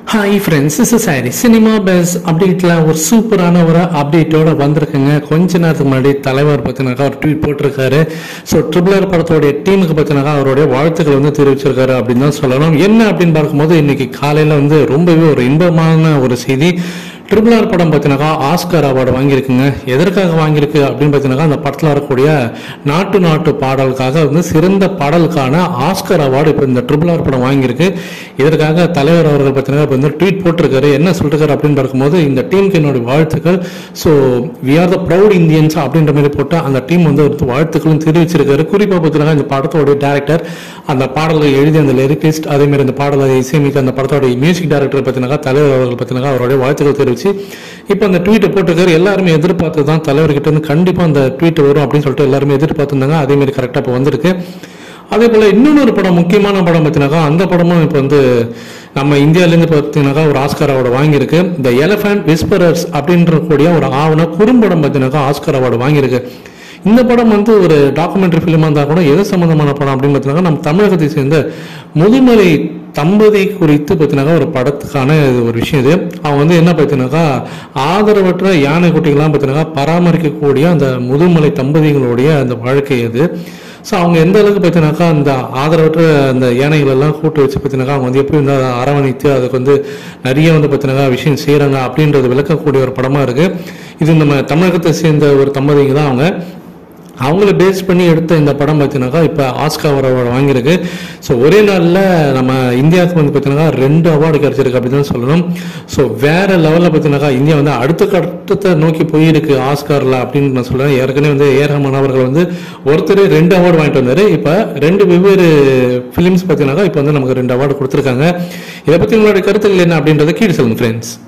hi friends is sorry cinema base அப்டேட்டில் ஒரு சூப்பரான ஒரு அப்டேட்டோட வந்திருக்குங்க கொஞ்ச நேரத்துக்கு முன்னாடி தலைவர் பார்த்தினாக்கா ஒரு ட்வீட் போட்டிருக்காரு ஸோ ட்ரிபிள் ஆர் படத்தோடைய டீமுக்கு பார்த்தினாக்கா அவருடைய வாழ்த்துக்கள் வந்து தெரிவிச்சிருக்காரு அப்படின்னு தான் சொல்லணும் என்ன அப்படின்னு பார்க்கும்போது இன்னைக்கு காலையில் வந்து ரொம்பவே ஒரு இன்பமான ஒரு செய்தி ட்ரிபிள் ஆர் படம் பார்த்தீங்கன்னாக்கா ஆஸ்கர் அவார்டு வாங்கியிருக்குங்க எதற்காக வாங்கியிருக்கு அப்படின்னு பார்த்தீங்கன்னாக்கா அந்த படத்தில் வரக்கூடிய நாட்டு நாட்டு பாடலுக்காக வந்து சிறந்த பாடலுக்கான ஆஸ்கர் அவார்டு இப்போ இந்த ட்ரிபிள் ஆர் படம் வாங்கியிருக்கு இதற்காக தலைவர் அவர்கள் பார்த்தீங்கன்னா இப்போ வந்து ட்வீட் போட்டிருக்காரு என்ன சொல்லிருக்காரு அப்படின்னு பார்க்கும்போது இந்த டீமுக்கு என்னுடைய வாழ்த்துக்கள் so we are the proud Indians அப்படின்ற மாதிரி போட்டு அந்த டீம் வந்து ஒரு வாழ்த்துக்களும் தெரிவிச்சிருக்காரு குறிப்பாக பார்த்தீங்கன்னா இந்த படத்தோடைய டேரக்டர் அந்த பாடல்களை எழுதி அந்த லிரிக்கிஸ்ட் அதே மாதிரி அந்த பாடலை இசையமைக்க அந்த படத்தோட மியூசிக் டைரக்டர் பார்த்தீங்கன்னா தலைவர் அவர்கள் பார்த்தீங்கன்னா அவருடைய வாழ்த்துக்கள் தெரிவிச்சு இப்போ அந்த ட்வீட்டை போட்டிருக்காரு எல்லாருமே எதிர்பார்த்து தான் தலைவர்கிட்ட இருந்து கண்டிப்பாக அந்த ட்வீட் வரும் அப்படின்னு சொல்லிட்டு எல்லாருமே எதிர்பார்த்துருந்தாங்க அதே மாதிரி கரெக்டாக இப்போ வந்திருக்கு அதே போல் இன்னொரு படம் முக்கியமான படம் பார்த்தீங்கன்னாக்கா அந்த படமும் இப்போ வந்து நம்ம இந்தியாவிலேருந்து பார்த்தீங்கன்னாக்கா ஒரு ஆஸ்கார் அவார்டு வாங்கியிருக்கு இந்த எலஃபண்ட் விஸ்பரர்ஸ் அப்படின்ற கூடிய ஒரு ஆவண குறும்படம் பார்த்தீங்கன்னாக்கா ஆஸ்கார் அவார்டு வாங்கியிருக்கு இந்த படம் வந்து ஒரு டாக்குமெண்ட்ரி ஃபிலிமாக இருந்தால் கூட எது சம்மந்தமான படம் அப்படின்னு பார்த்தீங்கன்னா நம்ம தமிழகத்தை சேர்ந்த முதுமலை தம்பதி குறித்து பார்த்தீங்கன்னாக்கா ஒரு படத்துக்கான இது ஒரு விஷயம் இது அவங்க வந்து என்ன பார்த்தீங்கன்னாக்கா ஆதரவற்ற யானை குட்டிகள்லாம் பார்த்தீங்கன்னாக்கா பராமரிக்கக்கூடிய அந்த முதுமலை தம்பதிகளுடைய அந்த வாழ்க்கை அது ஸோ அவங்க எந்த அளவுக்கு பார்த்தீங்கன்னாக்கா அந்த ஆதரவற்ற அந்த யானைகள் எல்லாம் கூட்டு வச்சு பார்த்தீங்கன்னாக்கா அவங்க வந்து எப்படி வந்து அதை அரவணைத்து அதுக்கு வந்து நிறைய வந்து பார்த்தீங்கன்னாக்கா விஷயம் செய்கிறாங்க அப்படின்றது விளக்கக்கூடிய ஒரு படமாக இருக்குது இது நம்ம தமிழகத்தை சேர்ந்த ஒரு தம்பதிங்க தான் அவங்க அவங்கள பேஸ் பண்ணி எடுத்த இந்த படம் பார்த்தீங்கன்னாக்கா இப்போ ஆஸ்கா அவார்டு வாங்கியிருக்கு ஸோ ஒரே நாளில் நம்ம இந்தியாவுக்கு வந்து பார்த்தீங்கன்னாக்கா ரெண்டு அவார்டு கிடைச்சிருக்கு அப்படின்னு தான் சொல்லணும் ஸோ வேற லெவலில் பார்த்தீங்கன்னாக்கா இந்தியா வந்து அடுத்த கட்டத்தை நோக்கி போயிருக்கு ஆஸ்காரில் அப்படின்னு நான் சொல்கிறேன் ஏற்கனவே வந்து ஏ ரஹ்மான் அவர்கள் வந்து ஒருத்தர் ரெண்டு அவார்டு வாங்கிட்டு வந்தார் இப்போ ரெண்டு வெவ்வேறு ஃபிலிம்ஸ் பார்த்தீங்கன்னாக்கா இப்போ வந்து நமக்கு ரெண்டு அவார்டு கொடுத்துருக்காங்க இதை பற்றி உங்களுடைய கருத்துக்கள் என்ன அப்படின்றத கீழே சொல்லுங்கள் ஃப்ரெண்ட்ஸ்